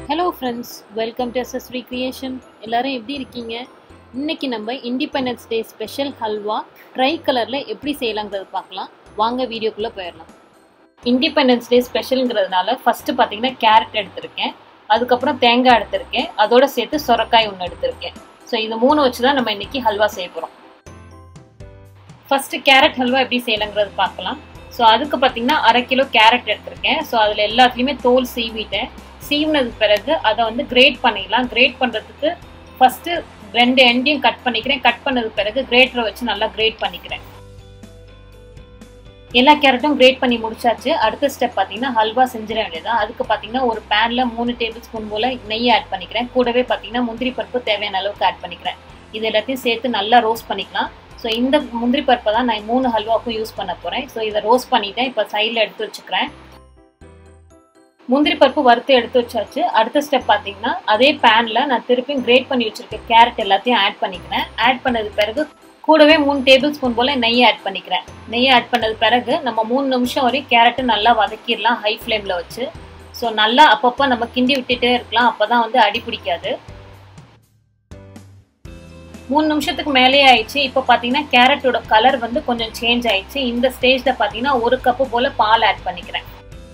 hello friends welcome to SSV creation எல்லாரும் எப்படி இருக்கீங்க இன்னைக்கு நம்ம இண்டிபெண்டன்ஸ் டே ஸ்பெஷல் ஹல்வா ட்ரை கலரில் எப்படி செய்யலாங்கிறது பார்க்கலாம் வாங்க வீடியோக்குள்ளே போயிடலாம் இண்டிபெண்டன்ஸ் டே ஸ்பெஷலுங்கிறதுனால ஃபஸ்ட்டு பார்த்தீங்கன்னா கேரட் எடுத்திருக்கேன் அதுக்கப்புறம் தேங்காய் எடுத்திருக்கேன் அதோட சேர்த்து சொரக்காய் ஒன்று எடுத்திருக்கேன் ஸோ இது மூணு வச்சு தான் நம்ம இன்னைக்கு ஹல்வா செய்ய போகிறோம் ஃபஸ்ட்டு கேரட் ஹல்வா எப்படி செய்யலாங்கிறது பார்க்கலாம் ஸோ அதுக்கு பார்த்தீங்கன்னா அரை கிலோ கேரட் எடுத்திருக்கேன் ஸோ அதில் எல்லாத்துலேயுமே தோல் சீவிட்டேன் சீவினதுக்கு பிறகு அதை வந்து கிரேட் பண்ணிக்கலாம் கிரேட் பண்ணுறதுக்கு ஃபஸ்ட்டு ரெண்டு எண்டையும் கட் பண்ணிக்கிறேன் கட் பண்ணதுக்கு பிறகு கிரேட்டரை வச்சு நல்லா கிரேட் பண்ணிக்கிறேன் எல்லா கேரட்டும் கிரேட் பண்ணி முடிச்சாச்சு அடுத்த ஸ்டெப் பார்த்தீங்கன்னா ஹல்வா செஞ்சிட வேண்டியதான் அதுக்கு பார்த்தீங்கன்னா ஒரு பேனில் மூணு டேபிள் ஸ்பூன் போல் நெய் ஆட் பண்ணிக்கிறேன் கூடவே பார்த்தீங்கன்னா முந்திரி பருப்பு தேவையான அளவுக்கு ஆட் பண்ணிக்கிறேன் இது எல்லாத்தையும் சேர்த்து நல்லா ரோஸ்ட் பண்ணிக்கலாம் ஸோ இந்த முந்திரி பருப்பை தான் நான் மூணு ஹல்வாவுக்கும் யூஸ் பண்ண போகிறேன் ஸோ இதை ரோஸ்ட் பண்ணிட்டேன் இப்போ சைடில் எடுத்து வச்சுக்கிறேன் முந்திரி பருப்பு வறுத்து எடுத்து வச்சாச்சு அடுத்த ஸ்டெப் பார்த்தீங்கன்னா அதே பேனில் நான் திருப்பியும் கிரேட் பண்ணி வச்சிருக்க கேரட் எல்லாத்தையும் ஆட் பண்ணிக்கிறேன் ஆட் பண்ணது பிறகு கூடவே மூணு டேபிள் ஸ்பூன் போல் நெய் ஆட் பண்ணிக்கிறேன் நெய் ஆட் பண்ணது பிறகு நம்ம மூணு நிமிஷம் வரையும் கேரட்டை நல்லா வதக்கிடலாம் ஹை ஃப்ளேமில் வச்சு ஸோ நல்லா அப்பப்போ நம்ம கிண்டி விட்டுட்டே இருக்கலாம் அப்போ தான் வந்து அடி பிடிக்காது மூணு நிமிஷத்துக்கு மேலே ஆயிடுச்சு இப்போ பார்த்தீங்கன்னா கேரட்டோட கலர் வந்து கொஞ்சம் சேஞ்ச் ஆயிடுச்சு இந்த ஸ்டேஜில் பார்த்தீங்கன்னா ஒரு கப்பு போல் பால் ஆட் பண்ணிக்கிறேன்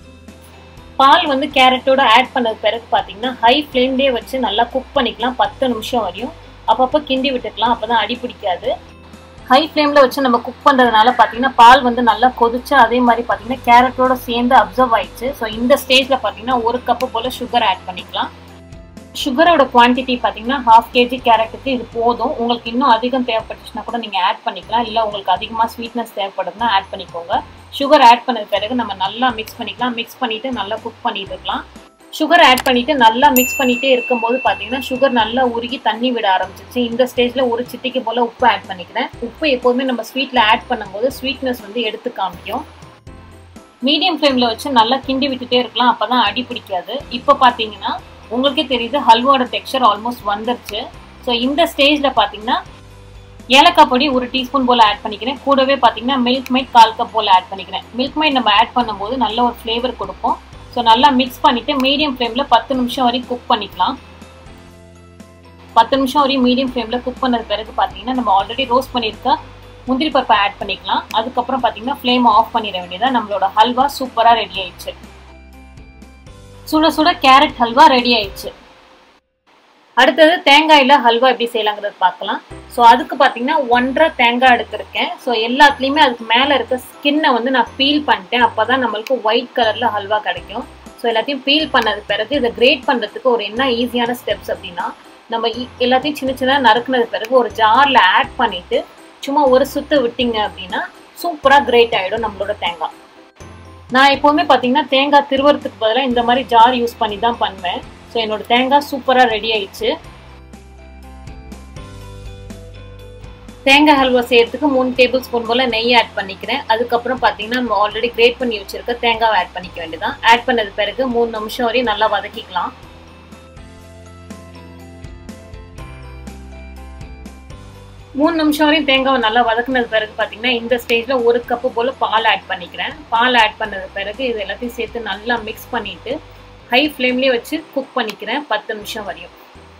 பால் வந்து கேரட்டோட ஆட் பண்ணது பிறகு பார்த்தீங்கன்னா ஹை ஃப்ளேம்லேயே வச்சு நல்லா குக் பண்ணிக்கலாம் பத்து நிமிஷம் வரையும் அப்பப்போ கிண்டி விட்டுக்கலாம் அப்போ தான் அடி பிடிக்காது ஹை ஃப்ளேமில் வச்சு நம்ம குக் பண்ணுறதுனால பார்த்தீங்கன்னா பால் வந்து நல்லா கொதிச்சு அதே மாதிரி பார்த்தீங்கன்னா கேரட்டோட சேர்ந்து அப்சர்வ் ஆயிடுச்சு ஸோ இந்த ஸ்டேஜில் பார்த்தீங்கன்னா ஒரு கப்பு போல் சுகர் ஆட் பண்ணிக்கலாம் சுகரோட குவான்டிட்டி பார்த்தீங்கன்னா ஹாஃப் கேஜி கேரட்டுக்கு இது போதும் உங்களுக்கு இன்னும் அதிகம் தேவைப்பட்டுச்சுன்னா கூட நீங்கள் ஆட் பண்ணிக்கலாம் இல்லை உங்களுக்கு அதிகமாக ஸ்வீட்னஸ் தேவைப்படுதுன்னா ஆட் பண்ணிக்கோங்க சுகர் ஆட் பண்ணது பிறகு நம்ம நல்லா மிக்ஸ் பண்ணிக்கலாம் மிக்ஸ் பண்ணிவிட்டு நல்லா குக் பண்ணிட்டு இருக்கலாம் சுகர் ஆட் பண்ணிவிட்டு நல்லா மிக்ஸ் பண்ணிகிட்டே இருக்கும்போது பார்த்தீங்கன்னா சுகர் நல்லா உருகி தண்ணி விட ஆரம்பிச்சிச்சு இந்த ஸ்டேஜில் ஒரு சிட்டிக்கு போல் உப்பு ஆட் பண்ணிக்கிறேன் உப்பு எப்போதுமே நம்ம ஸ்வீட்டில் ஆட் பண்ணும்போது ஸ்வீட்னஸ் வந்து எடுத்து காமிக்கும் மீடியம் ஃப்ளேமில் வச்சு நல்லா கிண்டி விட்டுட்டே இருக்கலாம் அப்போ தான் அடி பிடிக்காது இப்போ பார்த்தீங்கன்னா உங்களுக்கே தெரியுது ஹல்வாவோட டெக்ஸ்சர் ஆல்மோஸ்ட் வந்துருச்சு ஸோ இந்த ஸ்டேஜில் பார்த்தீங்கன்னா ஏலக்காய் பொடி ஒரு டீஸ்பூன் போல் ஆட் பண்ணிக்கிறேன் கூடவே பார்த்தீங்கன்னா மில்க் மைட் கால் கப் போல் ஆட் பண்ணிக்கிறேன் மில்க் மைட் நம்ம ஆட் பண்ணும்போது நல்ல ஒரு ஃப்ளேவர் கொடுக்கும் ஸோ நல்லா மிக்ஸ் பண்ணிவிட்டு மீடியம் ஃப்ளேமில் பத்து நிமிஷம் வரைக்கும் குக் பண்ணிக்கலாம் பத்து நிமிஷம் வரையும் மீடியம் ஃப்ளேமில் குக் பண்ணது பிறகு பார்த்தீங்கன்னா நம்ம ஆல்ரெடி ரோஸ்ட் பண்ணியிருக்க முந்திரி பருப்பை ஆட் பண்ணிக்கலாம் அதுக்கப்புறம் பார்த்தீங்கன்னா ஃப்ளேம் ஆஃப் பண்ணிட வேண்டியதாக நம்மளோட ஹல்வா சூப்பராக ரெடி ஆயிடுச்சு சுட சுட கேரட் ஹல்வா ரெடி ஆயிடுச்சு அடுத்தது தேங்காயில் ஹல்வா எப்படி செய்யலாங்கிறது பார்க்கலாம் ஸோ அதுக்கு பார்த்தீங்கன்னா ஒன்றரை தேங்காய் எடுத்திருக்கேன் ஸோ எல்லாத்துலேயுமே அதுக்கு மேலே இருக்க ஸ்கின்னை வந்து நான் பீல் பண்ணிட்டேன் அப்போ தான் நம்மளுக்கு ஒயிட் கலரில் ஹல்வா கிடைக்கும் ஸோ எல்லாத்தையும் பீல் பண்ணது பிறகு இதை கிரேட் பண்ணுறதுக்கு ஒரு என்ன ஈஸியான ஸ்டெப்ஸ் அப்படின்னா நம்ம எல்லாத்தையும் சின்ன சின்னதாக நறுக்குனது பிறகு ஒரு ஜாரில் ஆட் பண்ணிவிட்டு சும்மா ஒரு சுற்று விட்டிங்க அப்படின்னா சூப்பராக கிரேட் ஆகிடும் நம்மளோட தேங்காய் நான் எப்போவுமே பார்த்தீங்கன்னா தேங்காய் திருவறதுக்கு பதிலாக இந்த மாதிரி ஜார் யூஸ் பண்ணி தான் பண்ணுவேன் ஸோ என்னோட தேங்காய் சூப்பராக ரெடி ஆயிடுச்சு தேங்காய் ஹல்வா செய்யறதுக்கு மூணு டேபிள் ஸ்பூன் போல் நெய் ஆட் பண்ணிக்கிறேன் அதுக்கப்புறம் பார்த்தீங்கன்னா நம்ம ஆல்ரெடி கிரேட் பண்ணி வச்சிருக்க தேங்காவை ஆட் பண்ணிக்க வேண்டியதான் ஆட் பண்ணது பிறகு மூணு நிமிஷம் வரையும் நல்லா வதக்கிக்கலாம் மூணு நிமிஷம் வரையும் தேங்காவை நல்லா வதக்குனது பிறகு பார்த்தீங்கன்னா இந்த ஸ்டேஜில் ஒரு கப்பு போல் பால் ஆட் பண்ணிக்கிறேன் பால் ஆட் பண்ணது பிறகு இது எல்லாத்தையும் சேர்த்து நல்லா மிக்ஸ் பண்ணிவிட்டு ஹை ஃப்ளேம்லேயே வச்சு குக் பண்ணிக்கிறேன் பத்து நிமிஷம் வரையும்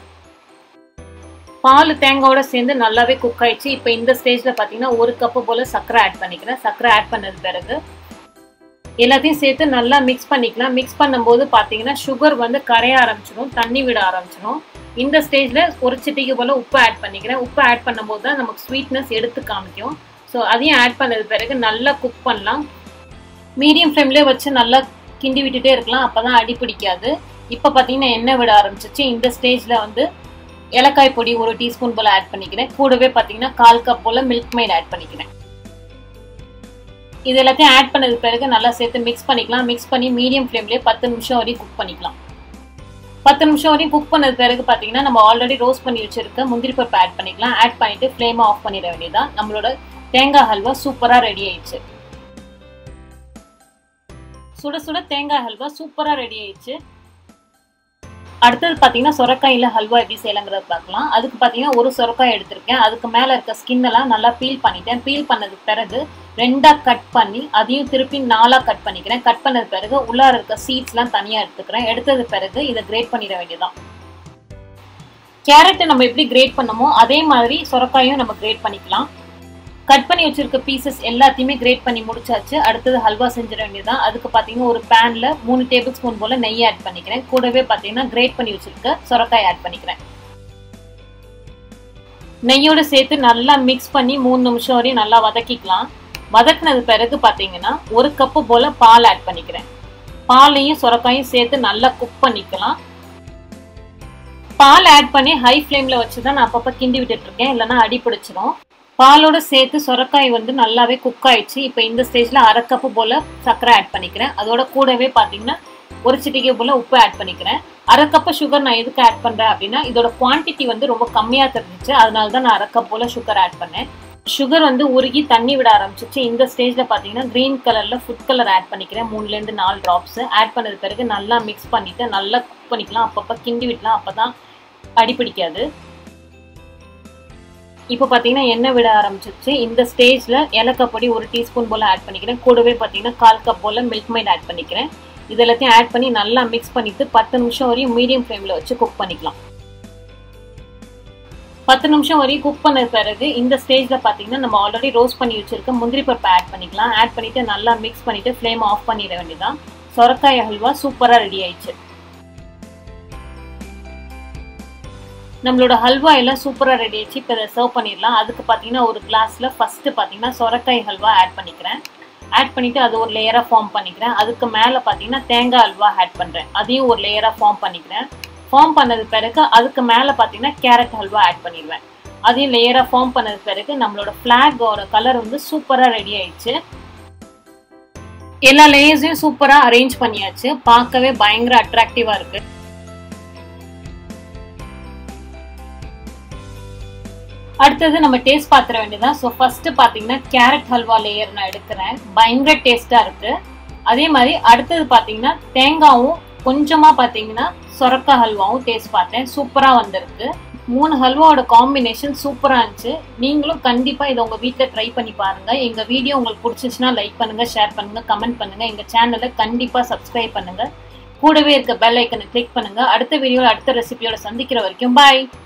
பால் தேங்காயோட சேர்ந்து நல்லாவே குக் ஆயிடுச்சு இப்போ இந்த ஸ்டேஜில் பார்த்தீங்கன்னா ஒரு கப்பு போல் சர்க்கரை ஆட் பண்ணிக்கிறேன் சர்க்கரை ஆட் பண்ணது பிறகு எல்லாத்தையும் சேர்த்து நல்லா மிக்ஸ் பண்ணிக்கலாம் மிக்ஸ் பண்ணும்போது பார்த்தீங்கன்னா சுகர் வந்து கரைய ஆரம்பிச்சிடும் தண்ணி விட ஆரம்பிச்சிடும் இந்த ஸ்டேஜில் ஒரு சிட்டிக்கு போல் உப்பு ஆட் பண்ணிக்கிறேன் உப்பு ஆட் பண்ணும்போது தான் நமக்கு ஸ்வீட்னஸ் எடுத்து காமிக்கும் ஸோ அதையும் ஆட் பண்ணது பிறகு நல்லா குக் பண்ணலாம் மீடியம் ஃப்ளேம்லேயே வச்சு நல்லா கிண்டி விட்டுட்டே இருக்கலாம் அப்போ தான் அடி பிடிக்காது இப்போ பார்த்தீங்கன்னா எண்ணெய் விட ஆரம்பிச்சிச்சு இந்த ஸ்டேஜில் வந்து ஏலக்காய் பொடி ஒரு டீஸ்பூன் போல் ஆட் பண்ணிக்கிறேன் கூடவே பார்த்தீங்கன்னா கால் கப் போல் மில்க் மைட் ஆட் பண்ணிக்கிறேன் இது எல்லாத்தையும் ஆட் பண்ணது பிறகு நல்லா சேர்த்து மிக்ஸ் பண்ணிக்கலாம் மிக்ஸ் பண்ணி மீடியம் ஃப்ளேம்லேயே பத்து நிமிஷம் வரையும் குக் பண்ணிக்கலாம் பத்து நிமிஷம் வரையும் குக் பண்ணது பிறகு பார்த்தீங்கன்னா நம்ம ஆல்ரெடி ரோஸ்ட் பண்ணி வச்சிருக்க முந்திரி பருப்பு ஆட் பண்ணிக்கலாம் ஆட் பண்ணிட்டு ஃப்ளேமை ஆஃப் பண்ணிட வேண்டியதான் நம்மளோட தேங்காய் ஹல்வா சூப்பராக ரெடி ஆயிடுச்சு சுட சுட தேங்காய் ஹல்வா சூப்பராக ரெடி ஆயிடுச்சு அடுத்தது பார்த்தீங்கன்னா சொரக்காயில் ஹல்வா எப்படி செய்யலாங்கிறத பார்க்கலாம் அதுக்கு பார்த்தீங்கன்னா ஒரு சொரக்காய் எடுத்திருக்கேன் அதுக்கு மேலே இருக்க ஸ்கின் எல்லாம் நல்லா பீல் பண்ணிட்டேன் பீல் பண்ணதுக்கு பிறகு ரெண்டாக கட் பண்ணி அதையும் திருப்பி நாலாக கட் பண்ணிக்கிறேன் கட் பண்ணது பிறகு உள்ளார இருக்க சீட்ஸ்லாம் தனியாக எடுத்துக்கிறேன் எடுத்தது பிறகு இதை கிரேட் பண்ணிட வேண்டியதான் கேரட்டை நம்ம எப்படி கிரேட் பண்ணமோ அதே மாதிரி சொரக்காயும் நம்ம கிரேட் பண்ணிக்கலாம் கட் பண்ணி வச்சிருக்க பீசஸ் எல்லாத்தையுமே கிரேட் பண்ணி முடிச்சாச்சு அடுத்தது ஹல்வா செஞ்சிட வேண்டியதான் அதுக்கு பார்த்தீங்கன்னா ஒரு பேனில் மூணு டேபிள் ஸ்பூன் போல் நெய் ஆட் பண்ணிக்கிறேன் கூடவே பார்த்தீங்கன்னா கிரேட் பண்ணி வச்சிருக்க சொரக்காய் ஆட் பண்ணிக்கிறேன் நெய்யோடு சேர்த்து நல்லா மிக்ஸ் பண்ணி மூணு நிமிஷம் வரையும் நல்லா வதக்கிக்கலாம் வதக்குனது பிறகு பார்த்தீங்கன்னா ஒரு கப்பு போல் பால் ஆட் பண்ணிக்கிறேன் பாலையும் சொரக்காயும் சேர்த்து நல்லா குக் பண்ணிக்கலாம் பால் ஆட் பண்ணி ஹை ஃப்ளேமில் வச்சு தான் நான் அப்பப்போ கிண்டி விட்டுட்டு இருக்கேன் இல்லைன்னா அடி பிடிச்சிரும் பாலோட சேர்த்து சொரக்காய் வந்து நல்லாவே குக் ஆயிடுச்சு இப்போ இந்த ஸ்டேஜில் அரை கப்பு போல் சர்க்கரை ஆட் பண்ணிக்கிறேன் அதோட கூடவே பார்த்தீங்கன்னா ஒரு சிட்டிகை போல் உப்பு ஆட் பண்ணிக்கிறேன் அரை கப்பு சுகர் நான் எதுக்கு ஆட் பண்ணுறேன் அப்படின்னா இதோட குவான்டிட்டி வந்து ரொம்ப கம்மியாக தெரிஞ்சிச்சு அதனால தான் நான் அரை கப் போல் சுகர் ஆட் பண்ணேன் சுகர் வந்து உருகி தண்ணி விட ஆரம்பிச்சிச்சு இந்த ஸ்டேஜில் பார்த்தீங்கன்னா க்ரீன் கலரில் ஃபுட் கலர் ஆட் பண்ணிக்கிறேன் மூணுலேருந்து நாலு ட்ராப்ஸ் ஆட் பண்ணது பிறகு நல்லா மிக்ஸ் பண்ணிவிட்டு நல்லா குக் பண்ணிக்கலாம் அப்பப்போ கிண்டி விடலாம் அப்போ தான் அடிப்பிடிக்காது இப்போ பார்த்தீங்கன்னா எண்ணெய் விட ஆரம்பிச்சிச்சு இந்த ஸ்டேஜில் ஏலக்காய் பொடி ஒரு டீஸ்பூன் போல் ஆட் பண்ணிக்கிறேன் கூடவே பார்த்தீங்கன்னா கால் கப் போல் மில்க் மைட் ஆட் பண்ணிக்கிறேன் இது எல்லாத்தையும் ஆட் பண்ணி நல்லா மிக்ஸ் பண்ணிட்டு பத்து நிமிஷம் வரையும் மீடியம் ஃப்ளேமில் வச்சு குக் பண்ணிக்கலாம் பத்து நிமிஷம் வரையும் குக் பண்ண பிறகு இந்த ஸ்டேஜில் பார்த்தீங்கன்னா நம்ம ஆல்ரெடி ரோஸ்ட் பண்ணி வச்சிருக்க முந்திரி பருப்பு ஆட் பண்ணிக்கலாம் ஆட் பண்ணிட்டு நல்லா மிக்ஸ் பண்ணிட்டு ஃப்ளேம் ஆஃப் பண்ணிட வேண்டியதான் சொரக்காய் ஹல்வா சூப்பராக ரெடி ஆயிடுச்சு நம்மளோட ஹல்வா எல்லாம் சூப்பராக ரெடி ஆயிடுச்சு இப்போ இதை சர்வ் பண்ணிடலாம் அதுக்கு பார்த்தீங்கன்னா ஒரு கிளாஸில் ஃபஸ்ட்டு பார்த்தீங்கன்னா சொரக்காய் ஹல்வா ஆட் பண்ணிக்கிறேன் ஆட் பண்ணிவிட்டு அது ஒரு லேயராக ஃபார்ம் பண்ணிக்கிறேன் அதுக்கு மேலே பார்த்தீங்கன்னா தேங்காய் அல்வா ஆட் பண்ணுறேன் அதையும் ஒரு லேயராக ஃபார்ம் பண்ணிக்கிறேன் ஃபார்ம் பண்ணது பிறகு அதுக்கு மேலே பார்த்தீங்கன்னா கேரட் ஹல்வா ஆட் பண்ணிடுவேன் அதையும் லேயராக ஃபார்ம் பண்ணது பிறகு நம்மளோட ஃப்ளாகோட கலர் வந்து சூப்பராக ரெடி ஆயிடுச்சு எல்லா லேயர்ஸையும் சூப்பராக அரேஞ்ச் பண்ணியாச்சு பார்க்கவே பயங்கர அட்ராக்டிவாக இருக்குது அடுத்தது நம்ம டேஸ்ட் பார்த்துட வேண்டியதான் ஸோ ஃபர்ஸ்ட் பார்த்தீங்கன்னா கேரட் ஹல்வா லேயர் நான் எடுக்கிறேன் பயங்கர டேஸ்ட்டாக இருக்கு அதே மாதிரி அடுத்தது பார்த்தீங்கன்னா தேங்காவும் கொஞ்சமாக பார்த்தீங்கன்னா சொரக்காய் ஹல்வாவும் டேஸ்ட் பார்த்தேன் சூப்பராக வந்திருக்கு மூணு ஹல்வாவோட காம்பினேஷன் சூப்பராக இருந்துச்சு நீங்களும் கண்டிப்பாக இதை உங்கள் வீட்டில் ட்ரை பண்ணி பாருங்கள் எங்கள் வீடியோ உங்களுக்கு பிடிச்சிச்சுன்னா லைக் பண்ணுங்கள் ஷேர் பண்ணுங்கள் கமெண்ட் பண்ணுங்கள் எங்கள் சேனலை கண்டிப்பாக சப்ஸ்கிரைப் பண்ணுங்கள் கூடவே இருக்க பெல் ஐக்கனை கிளிக் பண்ணுங்கள் அடுத்த வீடியோவில் அடுத்த ரெசிபியோட சந்திக்கிற வரைக்கும் பாய்